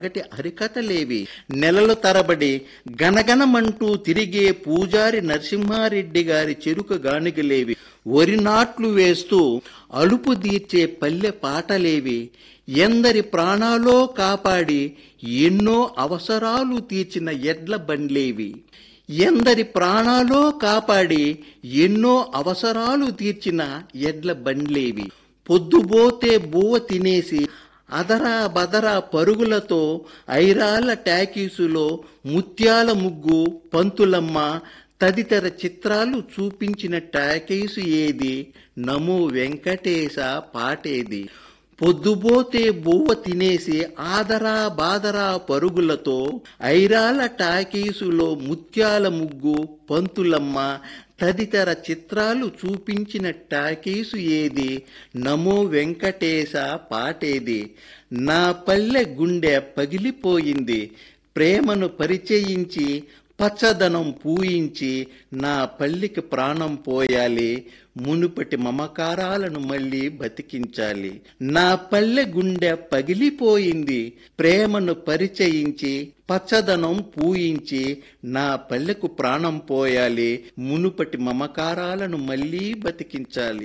ఒకటి హరికథలేవి నెలల తరబడి గనగనమంటూ తిరిగే పూజారి నరసింహారెడ్డి గారి చెరుకు గానిగలేవి వరి నాట్లు వేస్తూ అలుపు తీర్చే పల్లె పాటలేవి ఎందరి ప్రాణాలో కాపాడి ఎన్నో అవసరాలు తీర్చిన ఎడ్ల బండ్లేవి ఎందరి ప్రాణాలో కాపాడి ఎన్నో అవసరాలు తీర్చిన ఎడ్ల బండ్లేవి పొద్దుబోతే బువ్వ తినేసి అదరా బదరా పరుగులతో ఐరాల టాకీసులో ముత్యాల ముగ్గు పంతులమ్మ తదితర చిత్రాలు చూపించిన టాకీసు ఏది నమో వెంకటేశ పాటేది పొద్దుబోతే బువ్వ తినేసి ఆదరా బాదరా పరుగులతో ఐరాల టాకీసులో ముత్యాల ముగ్గు పంతులమ్మ తదితర చిత్రాలు చూపించిన టాకీసు ఏది నమో వెంకటేశ పాటేది నా పల్లె గుండె పగిలిపోయింది ప్రేమను పరిచయించి పచ్చదనం పూయించి నా పల్లికి ప్రాణం పోయాలి మునుపటి మమకారాలను మళ్ళీ బతికించాలి నా పల్లె గుండె పగిలిపోయింది ప్రేమను పరిచయించి పచ్చదనం పూయించి నా పల్లెకు ప్రాణం పోయాలి మునుపటి మమకారాలను మళ్ళీ బతికించాలి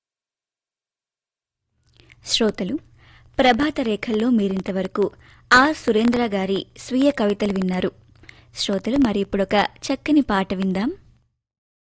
శ్రోతలు ప్రభాత రేఖల్లో మీరింతవరకు ఆర్ సురేంద్ర గారి స్వీయ కవితలు విన్నారు శ్రోతలు మరి ఇప్పుడొక చక్కని పాట విందాం